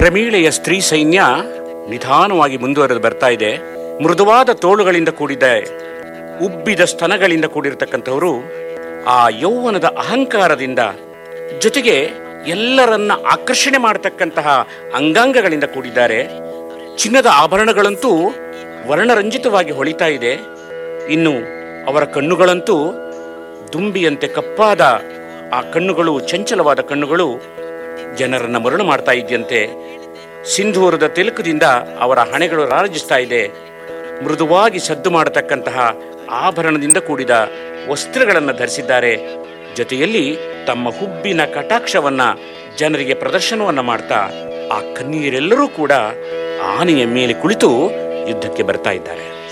ಪ್ರಮೀಳೆಯ ಸ್ತ್ರೀ ಸೈನ್ಯ ನಿಧಾನವಾಗಿ ಮುಂದುವರೆದು ಬರ್ತಾ ಇದೆ ಮೃದುವಾದ ತೋಳುಗಳಿಂದ ಕೂಡಿದ ಉಬ್ಬಿದ ಸ್ತನಗಳಿಂದ ಕೂಡಿರತಕ್ಕಂಥವರು ಆ ಯೌವನದ ಅಹಂಕಾರದಿಂದ ಜೊತೆಗೆ ಎಲ್ಲರನ್ನ ಆಕರ್ಷಣೆ ಮಾಡತಕ್ಕಂತಹ ಅಂಗಾಂಗಗಳಿಂದ ಕೂಡಿದ್ದಾರೆ ಚಿನ್ನದ ಆಭರಣಗಳಂತೂ ವರ್ಣರಂಜಿತವಾಗಿ ಹೊಳಿತಾ ಇದೆ ಇನ್ನು ಅವರ ಕಣ್ಣುಗಳಂತೂ ದುಂಬಿಯಂತೆ ಕಪ್ಪಾದ ಆ ಕಣ್ಣುಗಳು ಚಂಚಲವಾದ ಕಣ್ಣುಗಳು ಜನರನ್ನ ಮರಳು ಮಾಡ್ತಾ ಇದೆಯಂತೆ ಸಿಂಧೂರದ ತಿಲಕದಿಂದ ಅವರ ಹಣೆಗಳು ರಾರಾಜಿಸ್ತಾ ಇದೆ ಮೃದುವಾಗಿ ಸದ್ದು ಮಾಡತಕ್ಕಂತಹ ಆಭರಣದಿಂದ ಕೂಡಿದ ವಸ್ತ್ರಗಳನ್ನು ಧರಿಸಿದ್ದಾರೆ ಜೊತೆಯಲ್ಲಿ ತಮ್ಮ ಹುಬ್ಬಿನ ಕಟಾಕ್ಷವನ್ನ ಜನರಿಗೆ ಪ್ರದರ್ಶನವನ್ನ ಮಾಡ್ತಾ ಆ ಕನ್ನಿಯರೆಲ್ಲರೂ ಕೂಡ ಆನೆಯ ಮೇಲೆ ಕುಳಿತು ಯುದ್ಧಕ್ಕೆ ಬರ್ತಾ ಇದ್ದಾರೆ